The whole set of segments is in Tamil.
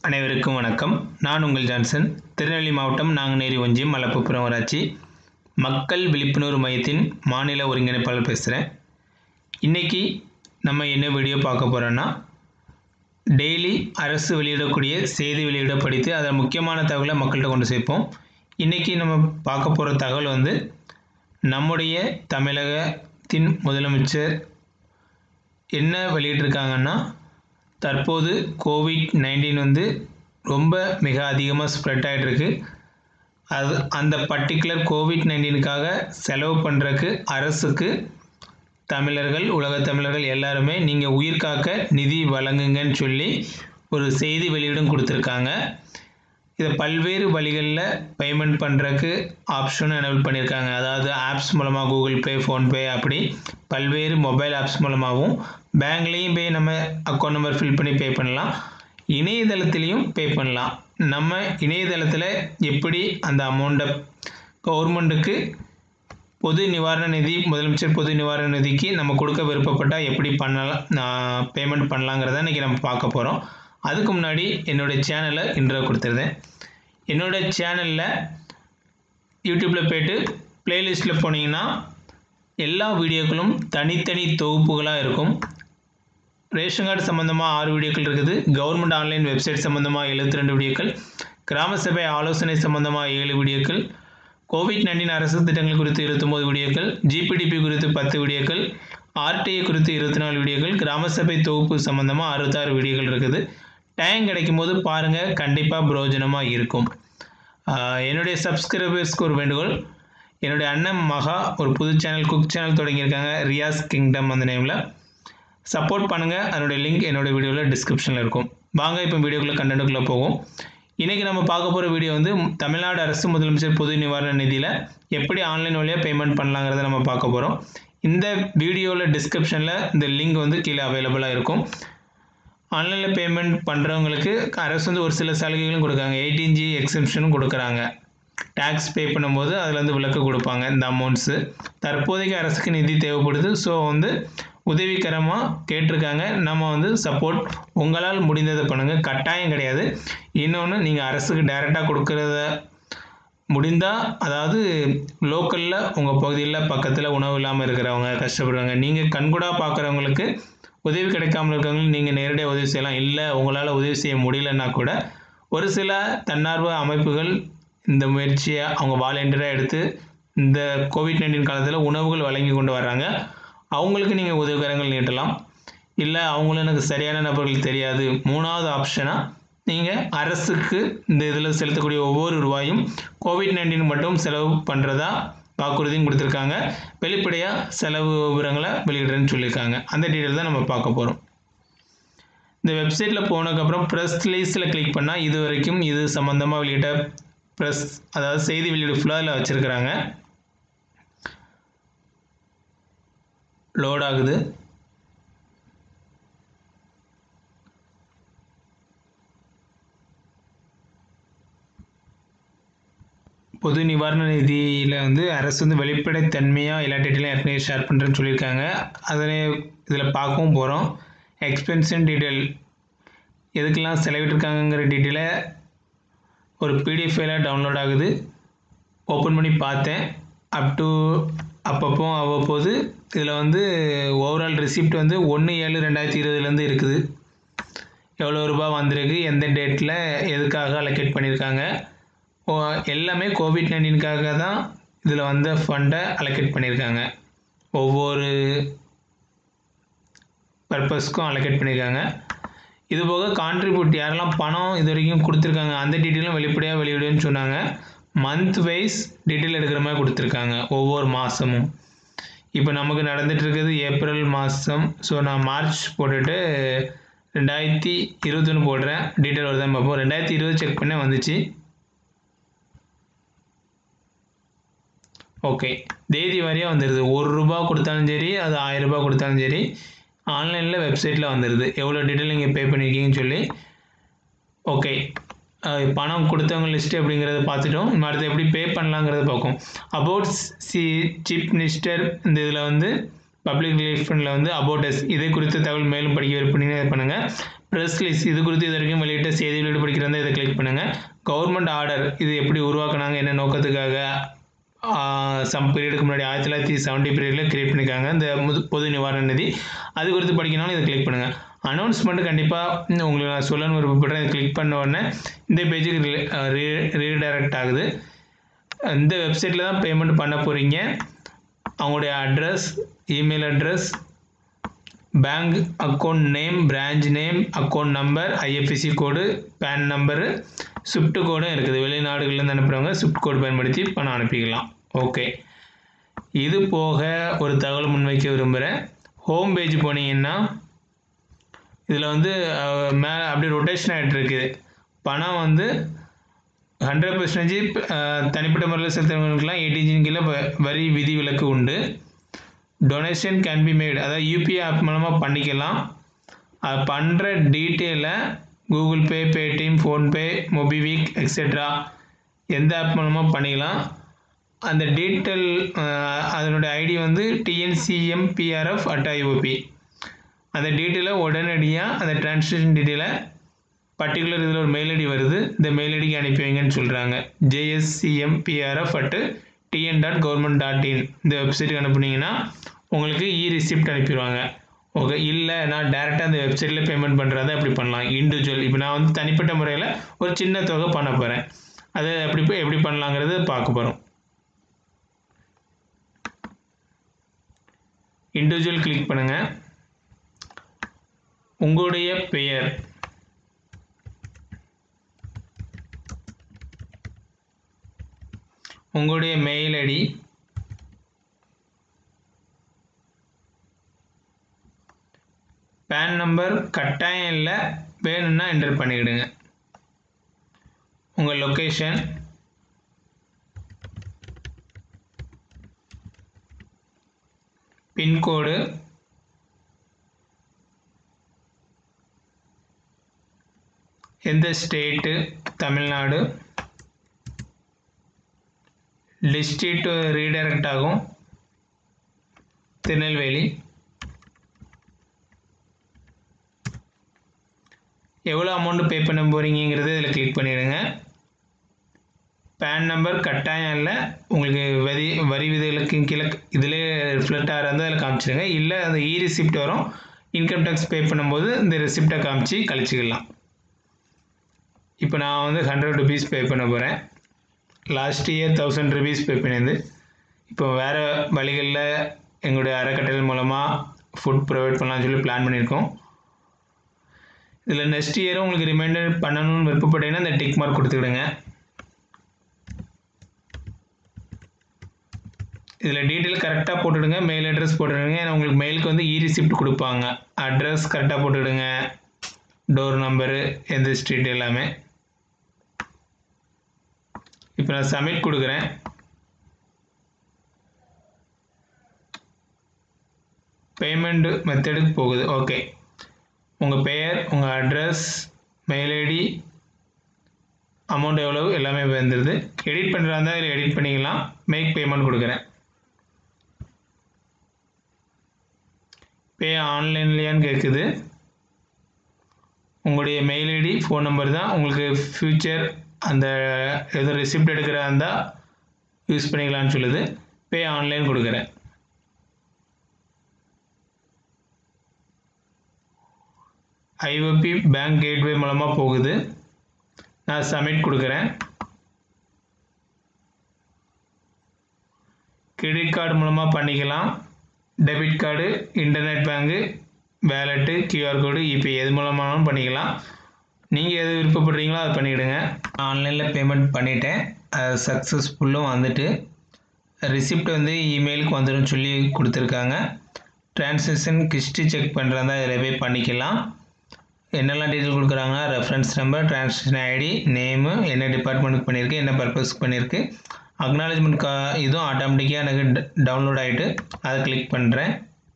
அனைவருக்கும் வணக்கம் நான் உங்கள் ஜான்சன் திருநெல்வேலி மாவட்டம் நாங்குநேரி ஒன்றியம் மலப்புப்புறம் ஊராட்சி மக்கள் விழிப்புணர்வு மையத்தின் மாநில ஒருங்கிணைப்பாளர் பேசுகிறேன் இன்றைக்கி நம்ம என்ன வீடியோ பார்க்க போகிறோன்னா டெய்லி அரசு வெளியிடக்கூடிய செய்தி வெளியிட படித்து அதில் முக்கியமான தகவலை மக்கள்கிட்ட கொண்டு சேர்ப்போம் இன்றைக்கி நம்ம பார்க்க போகிற தகவல் வந்து நம்முடைய தமிழகத்தின் முதலமைச்சர் என்ன வெளியிட்டிருக்காங்கன்னா தற்போது கோவிட் நைன்டீன் வந்து ரொம்ப மிக அதிகமாக ஸ்ப்ரெட் ஆகிட்டுருக்கு அது அந்த பர்டிகுலர் கோவிட் நைன்டீனுக்காக செலவு பண்ணுறக்கு அரசுக்கு தமிழர்கள் உலகத் தமிழர்கள் எல்லாருமே நீங்கள் உயிர் காக்க நிதி வழங்குங்கன்னு சொல்லி ஒரு செய்தி வெளியீடும் கொடுத்துருக்காங்க இதை பல்வேறு வழிகளில் பேமெண்ட் பண்ணுறக்கு ஆப்ஷனும் எனபிள் பண்ணியிருக்காங்க அதாவது ஆப்ஸ் மூலமாக கூகுள் பே ஃபோன்பே அப்படி பல்வேறு மொபைல் ஆப்ஸ் மூலமாகவும் பேங்க்லேயும் போய் நம்ம அக்கௌண்ட் நம்பர் ஃபில் பண்ணி பே பண்ணலாம் இணையதளத்துலேயும் பே பண்ணலாம் நம்ம இணையதளத்தில் எப்படி அந்த அமௌண்ட்டை கவர்மெண்ட்டுக்கு பொது நிவாரண நிதி முதலமைச்சர் பொது நிவாரண நிதிக்கு நம்ம கொடுக்க விருப்பப்பட்டால் எப்படி பண்ணலாம் பேமெண்ட் பண்ணலாங்கிறத இன்றைக்கி நம்ம பார்க்க போகிறோம் அதுக்கு முன்னாடி என்னுடைய சேனலை இன்ட்ரோ கொடுத்துருந்தேன் என்னோடய சேனலில் யூடியூப்பில் போய்ட்டு ப்ளேலிஸ்ட்டில் போனீங்கன்னா எல்லா வீடியோக்களும் தனித்தனி தொகுப்புகளாக இருக்கும் ரேஷன் கார்டு சம்மந்தமாக ஆறு வீடியோக்கள் இருக்குது கவர்மெண்ட் ஆன்லைன் வெப்சைட் சம்மந்தமாக எழுபத்தி ரெண்டு வீடியோக்கள் கிராம சபை ஆலோசனை சம்மந்தமாக ஏழு வீடியோக்கள் கோவிட் நைன்டீன் அரசு திட்டங்கள் குறித்து இருபத்தொம்போது வீடியோக்கள் ஜிபிடிபி குறித்து பத்து வீடியோக்கள் ஆர்டிஐ குறித்து இருபத்தி நாலு வீடியோக்கள் கிராம சபை தொகுப்பு சம்மந்தமாக அறுபத்தாறு வீடியோக்கள் இருக்குது டைம் கிடைக்கும் போது பாருங்கள் கண்டிப்பாக பிரயோஜனமாக இருக்கும் என்னுடைய சப்ஸ்கிரைபர்ஸ்க்கு ஒரு வேண்டுகோள் என்னுடைய அண்ணன் மகா ஒரு புது சேனல் குக் சேனல் தொடங்கியிருக்காங்க ரியாஸ் கிங்டம் அந்த நேமில் சப்போர்ட் பண்ணுங்கள் அதனுடைய லிங்க் என்னோடய வீடியோவில் டிஸ்கிரிப்ஷனில் இருக்கும் வாங்க இப்போ வீடியோக்குள்ளே கண்டென்ட்டுக்குள்ளே போகும் இன்றைக்கி நம்ம பார்க்க போகிற வீடியோ வந்து தமிழ்நாடு அரசு முதலமைச்சர் பொது நிவாரண நிதியில் எப்படி ஆன்லைன் வழியாக பேமெண்ட் பண்ணலாங்கிறத நம்ம பார்க்க போகிறோம் இந்த வீடியோவில் டிஸ்கிரிப்ஷனில் இந்த லிங்க் வந்து கீழே அவைலபிளாக இருக்கும் ஆன்லைனில் பேமெண்ட் பண்ணுறவங்களுக்கு அரசு வந்து ஒரு சில சலுகைகளும் கொடுக்குறாங்க எயிட்டீன் ஜி எக்ஸம்ஷனும் கொடுக்குறாங்க டேக்ஸ் பே பண்ணும்போது அதில் வந்து விலக்கு கொடுப்பாங்க இந்த அமௌண்ட்ஸு தற்போதைக்கு அரசுக்கு நிதி தேவைப்படுது ஸோ வந்து உதவிகரமாக கேட்டிருக்காங்க நம்ம வந்து சப்போர்ட் உங்களால் முடிந்ததை பண்ணுங்கள் கட்டாயம் கிடையாது இன்னொன்று நீங்கள் அரசுக்கு டைரெக்டாக கொடுக்குறத முடிந்தால் அதாவது லோக்கலில் உங்கள் பகுதியில் பக்கத்தில் உணவு இல்லாமல் இருக்கிறவங்க கஷ்டப்படுறாங்க நீங்கள் கண்கூடாக பார்க்குறவங்களுக்கு உதவி கிடைக்காமல் இருக்கிறவங்களுக்கு நீங்கள் நேரடியாக உதவி செய்யலாம் இல்லை உங்களால் உதவி செய்ய முடியலன்னா கூட ஒரு சில தன்னார்வ அமைப்புகள் இந்த முயற்சியை அவங்க வாலண்டியராக எடுத்து இந்த கோவிட் நைன்டீன் காலத்தில் உணவுகள் வழங்கி கொண்டு வர்றாங்க அவங்களுக்கு நீங்கள் உதவிகரங்கள் நீட்டலாம் இல்லை அவங்களும் எனக்கு சரியான நபர்கள் தெரியாது மூணாவது ஆப்ஷனாக நீங்கள் அரசுக்கு இந்த இதில் செலுத்தக்கூடிய ஒவ்வொரு ரூபாயும் கோவிட் நைன்டீன் மட்டும் செலவு பண்ணுறதா வாக்குறுதியும் கொடுத்துருக்காங்க வெளிப்படையாக செலவு விவரங்களை வெளியிடுறேன்னு சொல்லியிருக்காங்க அந்த டீட்டெயில் தான் நம்ம பார்க்க போகிறோம் இந்த வெப்சைட்டில் போனதுக்கப்புறம் ப்ரெஸ் ரிலீஸில் கிளிக் பண்ணால் இது வரைக்கும் இது சம்மந்தமாக வெளியிட்ட ப்ரெஸ் அதாவது செய்தி வெளியீடு ஃபுல்லாக இதில் வச்சுருக்கிறாங்க லோட் ஆகுது பொது நிவாரண நிதியில் வந்து அரசு வந்து வெளிப்படைத்தன்மையாக எல்லா டீட்டெயிலும் ஏற்கனவே ஷேர் பண்ணுறேன்னு சொல்லியிருக்காங்க அதனை இதில் பார்க்கவும் போகிறோம் எக்ஸ்பென்ஷன் டீட்டெயில் எதுக்கெல்லாம் செலவிட்டிருக்காங்கங்கிற டீட்டெயிலை ஒரு பிடிஎஃப் ஃபைலாக டவுன்லோட் ஆகுது ஓப்பன் பண்ணி பார்த்தேன் அப் டு அப்பப்போ அவ்வப்போது இதில் வந்து ஓவரால் ரிசிப்ட் வந்து ஒன்று ஏழு ரெண்டாயிரத்தி இருபதுலேருந்து இருக்குது எவ்வளோ ரூபா வந்திருக்கு எந்த டேட்டில் எதுக்காக அலோகேட் பண்ணியிருக்காங்க எல்லாமே கோவிட் நைன்டீனுக்காக தான் இதில் வந்த ஃபண்டை அலோகேட் பண்ணியிருக்காங்க ஒவ்வொரு பர்பஸ்க்கும் அலோகேட் பண்ணியிருக்காங்க இது போக கான்ட்ரிபியூட் யாரெல்லாம் பணம் இது வரைக்கும் கொடுத்துருக்காங்க அந்த டீட்டெயிலும் வெளிப்படையாக வெளியிடுன்னு சொன்னாங்க மந்த் வைஸ் டீட்டெயில் எடுக்கிற மாதிரி கொடுத்துருக்காங்க ஒவ்வொரு மாதமும் இப்போ நமக்கு நடந்துட்டு இருக்குது ஏப்ரல் மாதம் ஸோ நான் மார்ச் போட்டுட்டு ரெண்டாயிரத்தி இருபத்தொன்று போடுறேன் டீட்டெயில் வருதான் பார்ப்போம் ரெண்டாயிரத்தி இருபது செக் பண்ண வந்துச்சு ஓகே தேதி வாரியாக வந்துடுது ஒரு ரூபா கொடுத்தாலும் சரி அது ஆயிரம் ரூபாய் கொடுத்தாலும் சரி ஆன்லைனில் வெப்சைட்டில் வந்துடுது எவ்வளோ டீட்டெயில் நீங்கள் பே பண்ணியிருக்கீங்கன்னு சொல்லி ஓகே பணம் கொடுத்தவங்க லிஸ்ட்டு அப்படிங்கிறத பார்த்துட்டோம் அடுத்து எப்படி பே பண்ணலாங்கிறத பார்க்கும் அபவுட் சி சீஃப் மினிஸ்டர் இந்த இதில் வந்து பப்ளிக் ரிலேஷனில் வந்து அபவுட் எஸ் இதை குறித்த தகவல் மேலும் படிக்க விருப்பம் பண்ணுங்கள் ப்ரெஸ் ரிலீஸ் இது குறித்து இது வரைக்கும் வெளியிட்ட செய்தி வெளியீடு படிக்கிறதா இதை கிளிக் பண்ணுங்கள் கவர்மெண்ட் ஆர்டர் இது எப்படி உருவாக்குனாங்க என்ன நோக்கத்துக்காக சம் பீரியடுக்கு முன்னாடி ஆயிரத்தி தொள்ளாயிரத்தி செவன்ட்டி பீரியடில் கிரியேட் பண்ணியிருக்காங்க இந்த முது பொது நிவாரண நிதி அது குறித்து படிக்கணும்னாலும் இதை கிளிக் பண்ணுங்கள் அனௌன்ஸ்மெண்ட் கண்டிப்பாக உங்களுக்கு நான் சொல்லணும்னு விருப்பப்படுறேன் இதை கிளிக் பண்ண உடனே இந்த பேஜுக்கு ரீ ரீடைரக்ட் ஆகுது இந்த வெப்சைட்டில் தான் பேமெண்ட் பண்ண போகிறீங்க அவங்களுடைய address email address bank account name branch name account number IFSC code PAN number swift கோடும் இருக்குது வெளிநாடுகள்லேருந்து அனுப்புகிறவங்க ஸ்விஃப்ட் கோடு பயன்படுத்தி பணம் அனுப்பிக்கலாம் ஓகே இது போக ஒரு தகவல் முன்வைக்க விரும்புகிறேன் ஹோம் பேஜ் போனீங்கன்னா இதில் வந்து மேலே அப்படியே ரொட்டேஷன் ஆகிட்டு இருக்குது பணம் வந்து ஹண்ட்ரட் பர்சன்டேஜ் தனிப்பட்ட முறையில் செலுத்துறவங்களுக்குலாம் எயிட்டீன் கீழே வரி விதி விலக்கு உண்டு டொனேஷன் கேன் பி மேட் அதாவது யூபிஐ ஆப் மூலமாக பண்ணிக்கலாம் அது பண்ணுற டீட்டெயிலை Google Pay Paytm PhonePe MobiKwik etcetera எந்த ஆப் மூலமாக பண்ணிக்கலாம் அந்த டீட்டெயில் அதனுடைய ஐடி வந்து டிஎன்சிஎம்பிஆர்எஃப் அட் ஐஓபி அந்த டீட்டெயிலை உடனடியாக அந்த டிரான்சாக்ஷன் டீட்டெயிலை பர்டிகுலர் இதில் ஒரு மெயில் ஐடி வருது இந்த மெயில் ஐடிக்கு அனுப்பி வைங்கன்னு சொல்கிறாங்க JSCMPRF at TN dot government dot in இந்த வெப்சைட்டுக்கு அனுப்புனீங்கன்னா உங்களுக்கு இ ரிசிப்ட் அனுப்பிடுவாங்க ஓகே இல்லை நான் டேரெக்டாக அந்த வெப்சைட்டில் பேமெண்ட் பண்ணுறத அப்படி பண்ணலாம் இண்டிவிஜுவல் இப்போ நான் வந்து தனிப்பட்ட முறையில் ஒரு சின்ன தொகை பண்ண போகிறேன் அதை எப்படி எப்படி பண்ணலாங்கிறது பார்க்க போகிறோம் இண்டிவிஜுவல் கிளிக் பண்ணுங்கள் உங்களுடைய பெயர் உங்களுடைய மெயில் ஐடி பேன் நம்பர் கட்டாயம் இல்லை வேணும்னா என்டர் பண்ணிக்கிடுங்க உங்கள் லொக்கேஷன் பின்கோடு எந்த ஸ்டேட்டு தமிழ்நாடு டிஸ்ட்ரிக்ட் ரீடைரக்ட் ஆகும் திருநெல்வேலி எவ்வளோ அமௌண்ட் பே பண்ண போகிறீங்கிறது இதில் கிளிக் பண்ணிடுங்க பேன் நம்பர் கட்டாயம் இல்லை உங்களுக்கு வரி வரி விதிகளுக்கு கீழே இதிலே ரிஃப்ளெக்ட் ஆகிறதா அதில் காமிச்சிடுங்க இல்லை அந்த இ ரிசிப்ட் வரும் இன்கம் டேக்ஸ் பே பண்ணும்போது இந்த ரிசிப்டை காமிச்சு கழிச்சிக்கலாம் இப்போ நான் வந்து ஹண்ட்ரட் ருபீஸ் பே பண்ண போகிறேன் last year thousand rupees pay பண்ணியிருந்து இப்போ வேறு வழிகளில் எங்களுடைய அறக்கட்டளை மூலமாக ஃபுட் ப்ரொவைட் பண்ணலாம்னு சொல்லி பிளான் பண்ணியிருக்கோம் இதில் நெக்ஸ்ட் இயரும் உங்களுக்கு ரிமைண்டர் பண்ணணும்னு விருப்பப்பட்டீங்கன்னா இந்த டிக் மார்க் கொடுத்துக்கிடுங்க இதில் டீட்டெயில் கரெக்டாக போட்டுடுங்க மெயில் அட்ரஸ் போட்டுடுங்க ஏன்னா உங்களுக்கு மெயிலுக்கு வந்து இ ரிசிப்ட் கொடுப்பாங்க அட்ரஸ் கரெக்டாக போட்டுடுங்க டோர் நம்பரு எந்த ஸ்ட்ரீட் எல்லாமே இப்போ நான் சப்மிட் கொடுக்குறேன் பேமெண்ட் மெத்தடுக்கு போகுது ஓகே உங்கள் பெயர் உங்கள் அட்ரஸ் மெயில் ஐடி அமௌண்ட் எவ்வளவு எல்லாமே வந்துடுது எடிட் பண்ணுறதா இருந்தால் இதில் எடிட் பண்ணிக்கலாம் மேக் பேமெண்ட் கொடுக்குறேன் பே ஆன்லைன்லையான்னு கேட்குது உங்களுடைய மெயில் ஐடி ஃபோன் நம்பர் தான் உங்களுக்கு ஃப்யூச்சர் அந்த எதோ ரிசிப்ட் எடுக்கிறதா இருந்தால் யூஸ் பண்ணிக்கலாம்னு சொல்லுது பே ஆன்லைன் கொடுக்குறேன் ஐஓபி பேங்க் கேட்வே மூலமாக போகுது நான் சப்மிட் கொடுக்குறேன் கிரெடிட் கார்டு மூலமாக பண்ணிக்கலாம் debit card internet bank wallet QR code இப்போ எது மூலமானாலும் பண்ணிக்கலாம் நீங்கள் எது விருப்பப்படுறீங்களோ அதை பண்ணிவிடுங்க ஆன்லைனில் பேமெண்ட் பண்ணிட்டேன் அது சக்ஸஸ்ஃபுல்லும் வந்துட்டு ரிசிப்ட் வந்து இமெயிலுக்கு வந்துடும் சொல்லி கொடுத்துருக்காங்க டிரான்சாக்ஷன் ஹிஸ்ட்ரி செக் பண்ணுறதா இதில் போய் பண்ணிக்கலாம் என்னெல்லாம் டீட்டெயில் கொடுக்குறாங்கன்னா reference number transaction ID name என்ன டிபார்ட்மெண்ட்டுக்கு பண்ணியிருக்கு என்ன பர்பஸ்க்கு பண்ணியிருக்கு அக்னாலஜ்மெண்ட் கா இதுவும் ஆட்டோமேட்டிக்காக எனக்கு டவுன்லோட் ஆகிட்டு அதை கிளிக் பண்ணுறேன்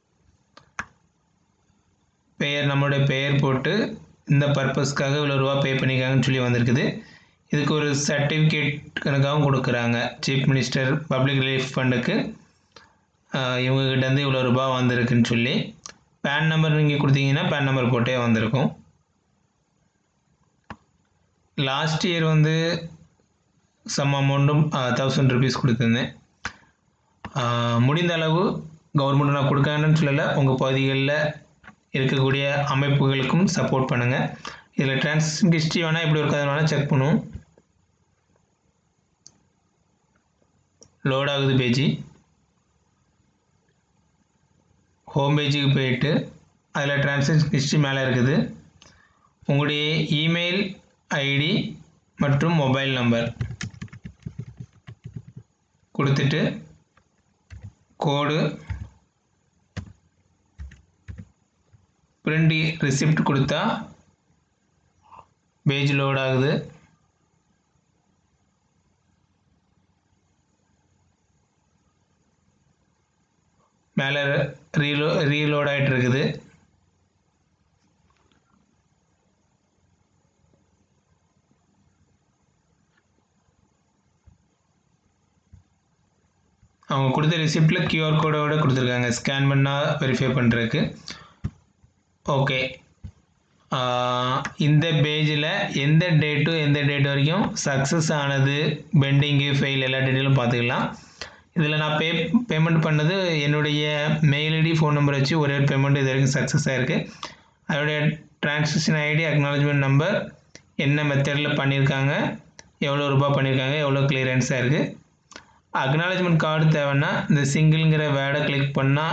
பெயர் நம்மளுடைய பெயர் போட்டு இந்த பர்பஸ்க்காக இவ்வளோ ரூபா பே பண்ணிக்காங்கன்னு சொல்லி வந்திருக்குது இதுக்கு ஒரு சர்டிஃபிகேட் கணக்காகவும் கொடுக்குறாங்க சீஃப் மினிஸ்டர் பப்ளிக் ரிலீஃப் ஃபண்டுக்கு இவங்ககிட்டேருந்து இவ்வளோ ரூபா வந்திருக்குன்னு சொல்லி பேன் நம்பர் நீங்கள் கொடுத்தீங்கன்னா பேன் நம்பர் போட்டே வந்திருக்கும் லாஸ்ட் இயர் வந்து சம் அமௌண்ட்டும் தௌசண்ட் ருபீஸ் கொடுத்துருந்தேன் முடிந்த அளவு கவர்மெண்ட் நான் கொடுக்காங்கன்னு சொல்லலை உங்கள் பகுதிகளில் இருக்கக்கூடிய அமைப்புகளுக்கும் சப்போர்ட் பண்ணுங்கள் இதில் டிரான்சாக்ஷன் ஹிஸ்ட்ரி வேணால் எப்படி இருக்காது வேணால் செக் பண்ணுவோம் லோட் ஆகுது பேஜி ஹோம் பேஜுக்கு போயிட்டு அதில் டிரான்சாக்ஷன் ஹிஸ்ட்ரி மேலே இருக்குது உங்களுடைய இமெயில் ஐடி மற்றும் மொபைல் நம்பர் கொடுத்துட்டு கோடு பிரிண்ட் ரிசிப்ட் கொடுத்தா பேஜ் லோட் ஆகுது மேலே ரீலோ ரீலோட் ஆகிட்டு இருக்குது அவங்க கொடுத்த ரிசிப்டில் கியூஆர் கோடோட கொடுத்துருக்காங்க ஸ்கேன் பண்ணால் வெரிஃபை பண்ணுறதுக்கு ஓகே இந்த பேஜில் எந்த டேட்டு எந்த டேட் வரைக்கும் சக்ஸஸ் ஆனது பெண்டிங்கு ஃபெயில் எல்லா டீட்டெயிலும் பார்த்துக்கலாம் இதில் நான் பே பேமெண்ட் பண்ணது என்னுடைய மெயில் ஐடி ஃபோன் நம்பர் வச்சு ஒரே ஒரு பேமெண்ட் இது வரைக்கும் சக்ஸஸ் ஆகிருக்கு அதோடைய டிரான்சாக்ஷன் ஐடி அக்னாலஜ்மெண்ட் நம்பர் என்ன மெத்தடில் பண்ணியிருக்காங்க எவ்வளோ ரூபா பண்ணியிருக்காங்க எவ்வளோ கிளியரன்ஸாக இருக்குது அக்னாலஜ்மெண்ட் கார்டு தேவைன்னா இந்த சிங்கிள்ங்கிற வேர்டை கிளிக் பண்ணால்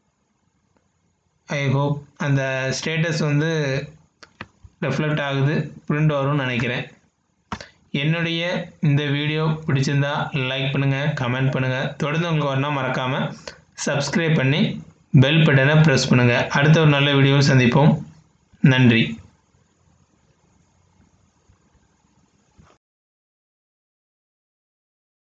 ஐ ஹோப் அந்த ஸ்டேட்டஸ் வந்து ரெஃப்ளெக்ட் ஆகுது பிரிண்ட் வரும்னு நினைக்கிறேன் என்னுடைய இந்த வீடியோ பிடிச்சிருந்தா லைக் பண்ணுங்கள் கமெண்ட் பண்ணுங்கள் தொடர்ந்து உங்களுக்கு வரணும் மறக்காமல் சப்ஸ்கிரைப் பண்ணி பெல் பட்டனை ப்ரெஸ் பண்ணுங்கள் அடுத்த ஒரு நல்ல வீடியோவில் சந்திப்போம் நன்றி